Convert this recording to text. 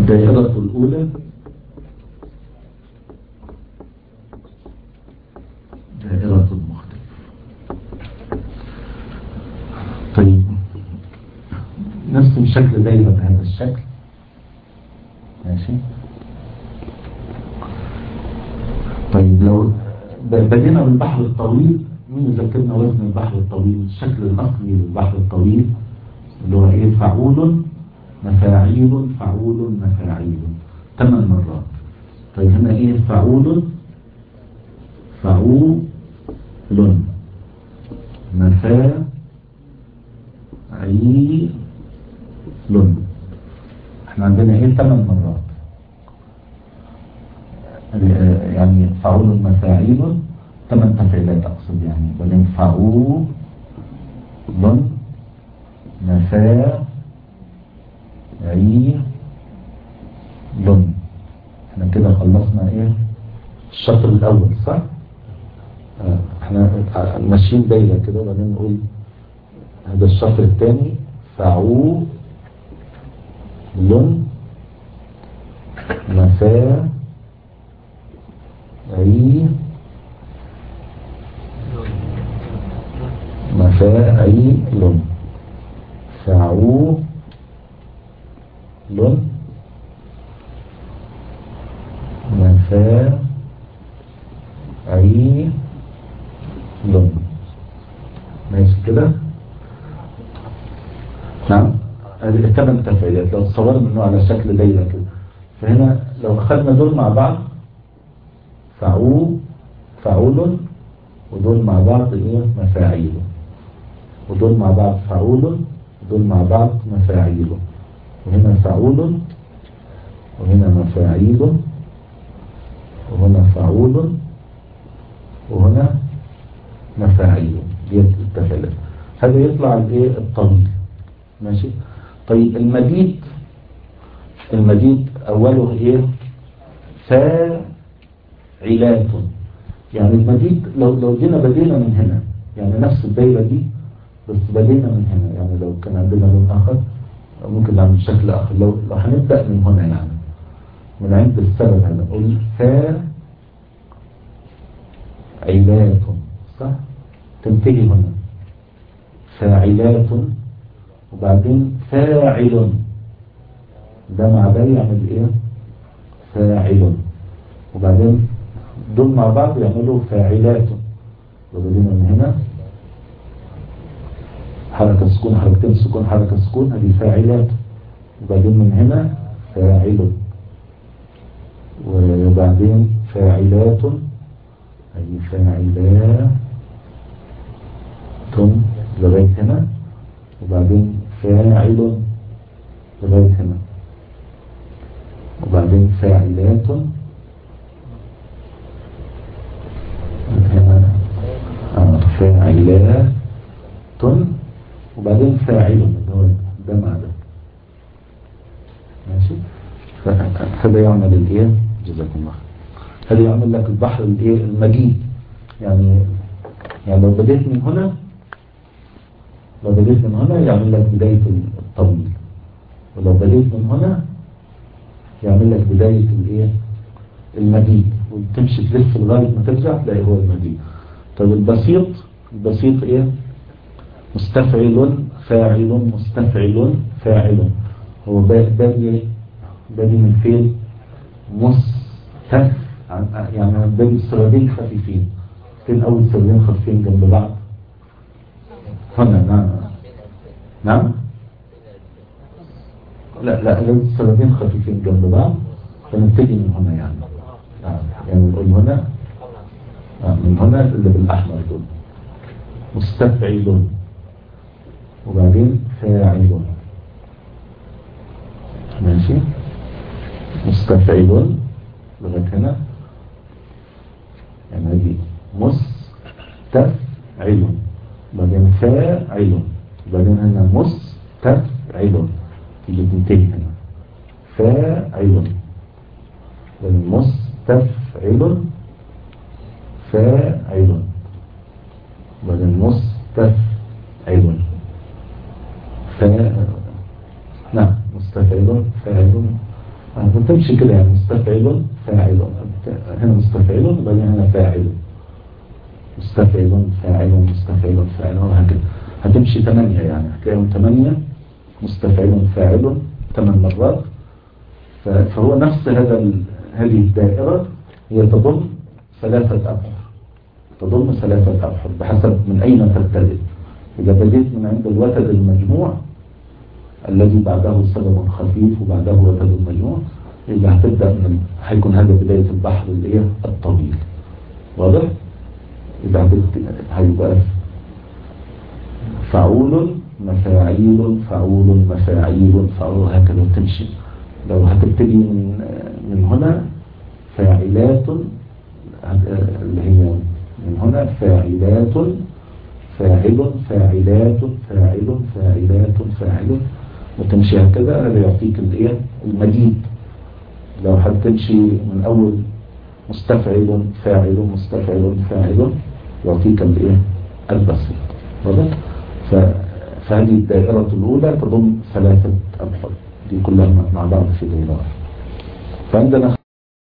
الدائرة الأولى دائرة المختلف طيب نرسم شكل دايرة بهذا الشكل ماشي طيب لو بدينا بالبحر الطويل مين يذكرنا وزن البحر الطويل الشكل الأصلي للبحر الطويل اللي هو ايه فعول مفاعيل فعول مفاعيل ثمان مرات طيب هنا ايه فعول فعول مفاعيل احنا عندنا ايه ثمان مرات يعني فعول مفاعيل ثمان تفعيلات اقصد يعني بعدين فعول مفاعيل احنا كده خلصنا ايه الشطر الاول صح اه احنا ماشيين دايره كده وبعدين نقول هذا الشطر الثاني فعول مفاعيل مفاعيل فعول مفاعيل ماشي كده نعم هذه ثمان تفعيلات لو تصورنا انه على شكل دايره كده فهنا لو اخذنا دول مع بعض فعول فعول ودول مع بعض ايه مفاعيل ودول مع بعض فعول ودول مع بعض مفاعيل وهنا فعول وهنا مفاعيل وهنا فعول وهنا مفاعيل دي التفعيلات هذا يطلع الايه الطويل ماشي طيب المديد المديد اوله ايه فاعلات يعني المديد لو لو جينا بدينا من هنا يعني نفس الدايره دي بس بدينا من هنا يعني لو كان عندنا لون اخر ممكن نعمل شكل اخر لو لو هنبدا من هنا يعني من عند السبب هنا نقول فاعلات صح تنتهي هنا فاعلات وبعدين فاعل ده مع ده يعمل ايه فاعل وبعدين دول مع بعض يعملوا فاعلات وبعدين من هنا حركة سكون حركتين سكون حركة سكون هذه فاعلات وبعدين من هنا فاعل وبعدين فاعلات هذه فاعلات لغاية هنا وبعدين فاعل لغاية هنا وبعدين فاعلات هنا آه فاعلات وبعدين فاعل اللي هو ده مع ده ماشي هذا يعمل الايه جزاكم الله هذا يعمل لك البحر الايه المجيد يعني يعني لو بديت من هنا لو بديت من هنا يعمل لك بداية الطويل ولو بديت من هنا يعمل لك بداية الايه المديد وتمشي تلف لغاية ما ترجع تلاقي هو المديد طب البسيط البسيط ايه مستفعل فاعل مستفعل فاعل هو بادي بادي من فين مستف يعني بادي سردين خفيفين فين اول سردين خفيفين جنب بعض هنا نعم نعم لا لا لازم سردين خفيفين جنب بعض فنبتدي من هنا يعني آه. يعني نقول هنا آه. من هنا اللي بالاحمر دول مستفعل وبعدين فاعل ماشي مستفعل لغايه هنا يعني هذه مستفعل بعدين فاعل بعدين هنا مستفعل اللي تنتهي هنا فاعل بعدين مستفعل فاعل بعدين مستفعل ف... نعم مستفعل فاعل هتمشي كده يعني مستفعل فاعل هنا مستفعل وبعدين هنا فاعل مستفعل فاعل مستفعل فاعل وهكذا هتمشي ثمانية يعني هتلاقيهم ثمانية مستفعل فاعل ثمان مرات فهو نفس هذا هذه الدائرة هي تضم ثلاثة أبحر تضم ثلاثة أبحر بحسب من أين تبتدئ إذا بديت من عند الوتد المجموع الذي بعده سبب خفيف وبعده وتد المجموع يبقى هتبدأ من هيكون هذا بداية البحر اللي هي الطويل واضح؟ إذا هيبقى فعول مفاعيل فعول مفاعيل فعول هكذا تمشي لو هتبتدي من من هنا فاعلات اللي هي من هنا فاعلات فاعل فاعلات فاعل فاعلات فاعل وتمشي هكذا هذا يعطيك الايه المديد لو هتمشي من اول مستفعل فاعل مستفعل فاعل يعطيك الايه البسيط واضح فهذه الدائرة الأولى تضم ثلاثة أبحر دي كلها مع بعض في دائرة واحدة فعندنا